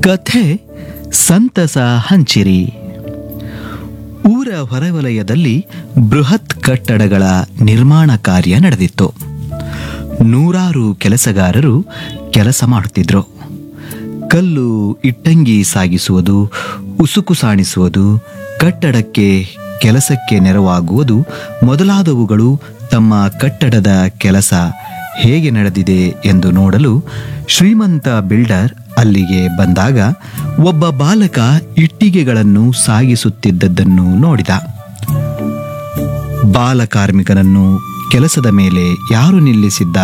ಕಥೆ ಸಂತಸ ಹಂಚಿರಿ ಊರ ಹೊರವಲಯದಲ್ಲಿ ಬೃಹತ್ ಕಟ್ಟಡಗಳ ನಿರ್ಮಾಣ ಕಾರ್ಯ ನಡೆದಿತ್ತು ನೂರಾರು ಕೆಲಸಗಾರರು ಕೆಲಸ ಮಾಡುತ್ತಿದ್ರು ಕಲ್ಲು ಇಟ್ಟಂಗಿ ಸಾಗಿಸುವುದು ಉಸುಕು ಸಾಣಿಸುವುದು ಕಟ್ಟಡಕ್ಕೆ ಕೆಲಸಕ್ಕೆ ನೆರವಾಗುವುದು ಮೊದಲಾದವುಗಳು ತಮ್ಮ ಕಟ್ಟಡದ ಕೆಲಸ ಹೇಗೆ ನಡೆದಿದೆ ಎಂದು ನೋಡಲು ಶ್ರೀಮಂತ ಬಿಲ್ಡರ್ ಅಲ್ಲಿಗೆ ಬಂದಾಗ ಒಬ್ಬ ಬಾಲಕ ಇಟ್ಟಿಗೆಗಳನ್ನು ಸಾಗಿಸುತ್ತಿದ್ದದ್ದನ್ನು ನೋಡಿದ ಬಾಲಕಾರ್ಮಿಕನನ್ನು ಕೆಲಸದ ಮೇಲೆ ಯಾರು ನಿಲ್ಲಿಸಿದ್ದಾರೆ